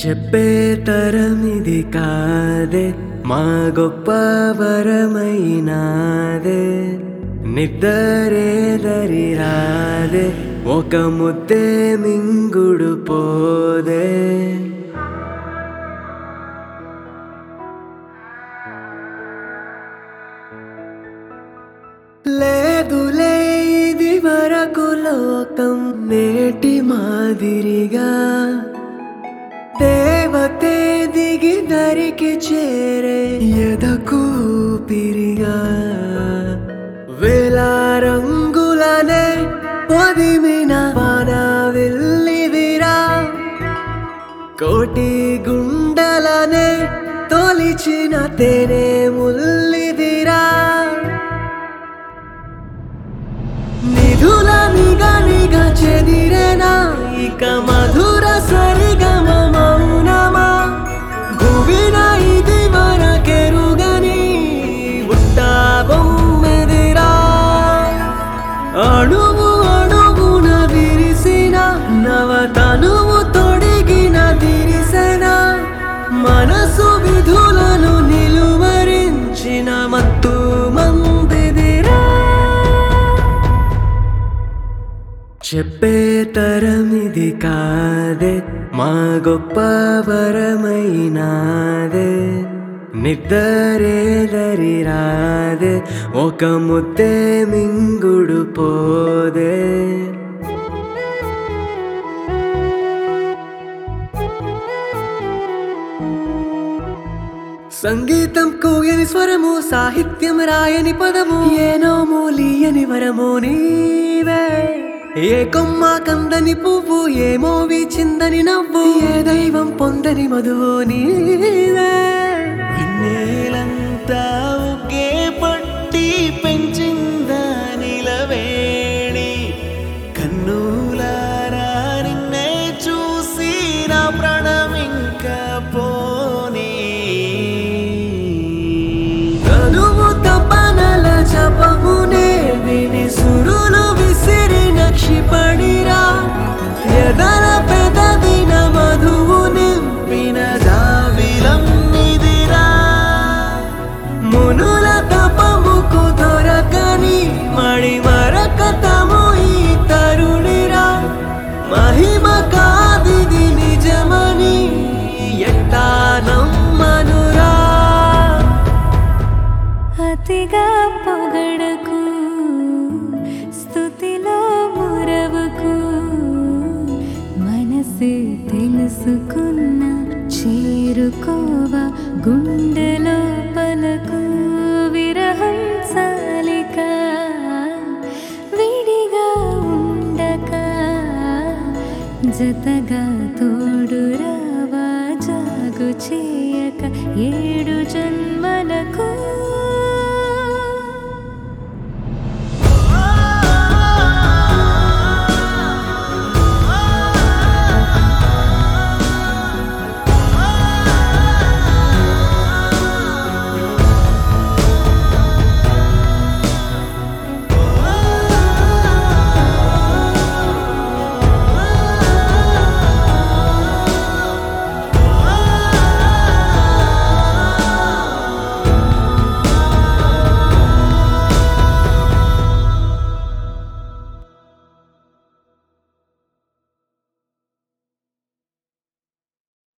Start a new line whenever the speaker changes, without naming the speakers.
చెప్పే తరం ఇది కాదే మా గొప్ప వరమైనాదే నిద్దరే దరి రాదే ఒక ముద్దే మింగుడు పోదే లేదులే ఇది వరకు లోకం నేటి మాదిరిగా దేవతే దిగి దరికి చేరే ఎదకు పిరిగా వేల రంగులనే పొదిమిన వాన వెళ్ళివిరా కోటి గుండలనే తొలిచిన తేనె ముల్లిదిరా నిధుల నిగనిగ చెదిరేనా ఇక మధుర సరిగమ మౌనమా గువిన ఇది వరకెరుగని బుట్ట బొమ్మెదిరా అణువు అణువున విరిసిన నవతనువు తొడిగిన దిరిసెన మనసు విధులను నిలువరించిన మత్తు మందిదిరా చెప్పే తరం ఇది కాదే మా గొప్ప వరమైనాదే నిద్దరే దరి రాదే ఒక ముద్దే మింగుడు పోదే సంగీతం కూయని స్వరము సాహిత్యం రాయని పదము ఏనో మూలియని వరము నీవే ఏ కొమ్మ కందని పువ్వు ఏమో చిందని నవ్వు ఏ దైవం పొందని మధువు నీవే
నేలంతా ఒకే పట్టి పెంచిందా నిలవేణి కన్నులారా నిన్నే చూసి నా ప్రాణం ఇంకా పోనీ
తనువు తపనల జపమునే విని సురులు విసిరిన క్షిపణిరా ఎదల పెదవిన మధువు నింపిన జావిలం నిదిరా మునుల తపముకు దొరకని మణి మరకతము ఈ తరుణిరా మహిమ కాదిది నిజమని ఎట్టా నమ్మనురా
అతిగా పొగడకు స్థుతిలో మురవకు మనసు తెలుసుకున్న చేరుకోవ గుండె